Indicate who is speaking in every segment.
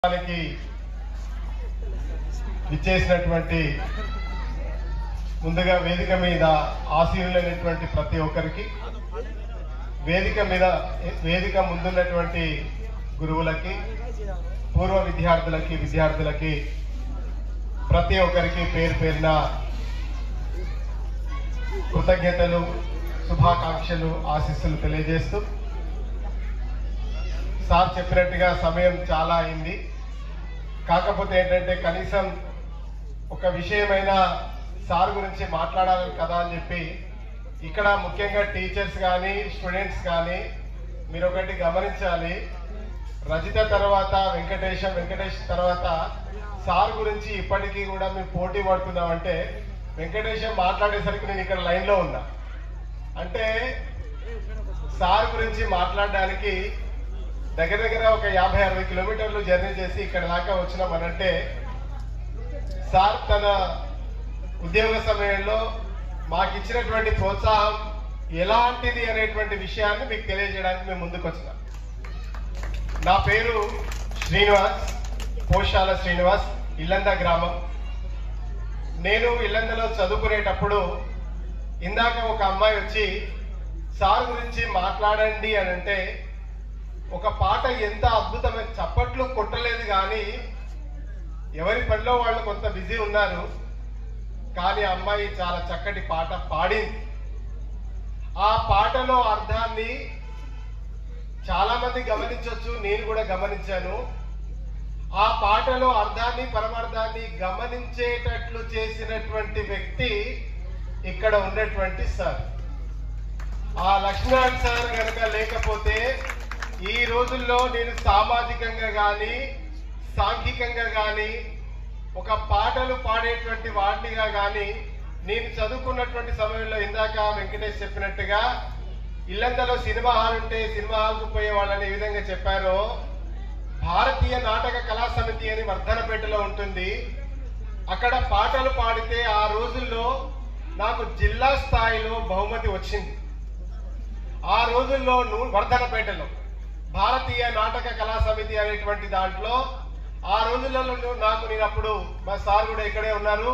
Speaker 1: దానికి ఇచ్చేసినటువంటి ముందుగా వేదిక మీద ఆశీనులైనటువంటి ప్రతి ఒక్కరికి వేదిక మీద వేదిక ముందున్నటువంటి గురువులకి పూర్వ విద్యార్థులకి విద్యార్థులకి ప్రతి ఒక్కరికి పేరు పేరున కృతజ్ఞతలు శుభాకాంక్షలు ఆశీస్సులు తెలియజేస్తూ సార్ చెప్పినట్టుగా సమయం చాలా అయింది కాకపోతే ఏంటంటే కనీసం ఒక విషయమైనా సార్ గురించి మాట్లాడాలి కదా అని చెప్పి ఇక్కడ ముఖ్యంగా టీచర్స్ కానీ స్టూడెంట్స్ కానీ మీరు ఒకటి గమనించాలి రజిత తర్వాత వెంకటేశం వెంకటేష్ తర్వాత సార్ గురించి ఇప్పటికీ కూడా మేము పోటీ పడుతున్నామంటే వెంకటేశం మాట్లాడేసరికి నేను ఇక్కడ లైన్లో ఉన్నా అంటే సార్ గురించి మాట్లాడడానికి దగ్గర దగ్గర ఒక యాభై అరవై కిలోమీటర్లు జర్నీ చేసి ఇక్కడ దాకా వచ్చినామనంటే సార్ తన ఉద్యోగ సమయంలో మాకు ఇచ్చినటువంటి ప్రోత్సాహం ఎలాంటిది అనేటువంటి విషయాన్ని మీకు తెలియజేయడానికి మేము ముందుకు వచ్చినాం నా పేరు శ్రీనివాస్ పోషాల శ్రీనివాస్ ఇల్లంద గ్రామం నేను ఇల్లందలో చదువుకునేటప్పుడు ఇందాక ఒక అమ్మాయి వచ్చి సార్ గురించి మాట్లాడండి అని అంటే ఒక పాట ఎంత అద్భుతమైన చప్పట్లు కొట్టలేదు కానీ ఎవరి పనిలో వాళ్ళు కొంత బిజీ ఉన్నారు కానీ ఆ అమ్మాయి చాలా చక్కటి పాట పాడింది ఆ పాటలో అర్థాన్ని చాలా మంది గమనించవచ్చు నేను కూడా గమనించాను ఆ పాటలో అర్థాన్ని పరమార్థాన్ని గమనించేటట్లు చేసినటువంటి వ్యక్తి ఇక్కడ ఉన్నటువంటి సార్ ఆ లక్ష్మణ్ సార్ కనుక లేకపోతే ఈ రోజుల్లో నేను సామాజికంగా కానీ సాంఘికంగా కానీ ఒక పాటలు పాడేటువంటి వాడినిగా కానీ నేను చదువుకున్నటువంటి సమయంలో ఇందాక వెంకటేష్ చెప్పినట్టుగా ఇల్లంతలో సినిమా హాల్ ఉంటే సినిమా హాల్కు పోయే వాళ్ళని ఏ విధంగా చెప్పారో భారతీయ నాటక కళా సమితి అని వర్ధనపేటలో ఉంటుంది అక్కడ పాటలు పాడితే ఆ రోజుల్లో నాకు జిల్లా స్థాయిలో బహుమతి వచ్చింది ఆ రోజుల్లో ను- వర్ధనపేటలో భారతీయ నాటక కళా సమితి అనేటువంటి దాంట్లో ఆ రోజులలో ను- నాకు నేను అప్పుడు మా సార్ కూడా ఇక్కడే ఉన్నారు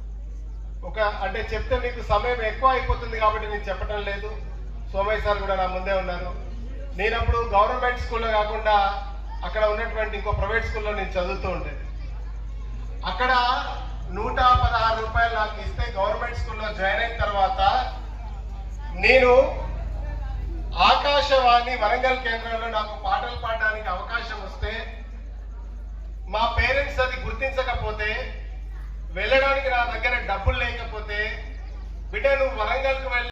Speaker 1: ఒక అంటే చెప్తే మీకు సమయం ఎక్కువ అయిపోతుంది కాబట్టి నేను చెప్పటం లేదు సోమయ్య సార్ కూడా నా ముందే ఉన్నారు నేను అప్పుడు గవర్నమెంట్ స్కూల్లో కాకుండా అక్కడ ఉన్నటువంటి ఇంకో ప్రైవేట్ స్కూల్లో నేను చదువుతూ ఉండేది అక్కడ నూట పదహారు రూపాయలు నాకు ఇస్తే గవర్నమెంట్ స్కూల్లో జాయిన్ అయిన తర్వాత నేను ఆకాశవాణి వరంగల్ కేంద్రంలో నాకు పాటలు పాడడానికి అవకాశం వస్తే మా పేరెంట్స్ అది గుర్తించకపోతే వెళ్ళడానికి నా దగ్గర డబ్బులు లేకపోతే బిడ్డ నువ్వు వరంగల్కి వెళ్ళి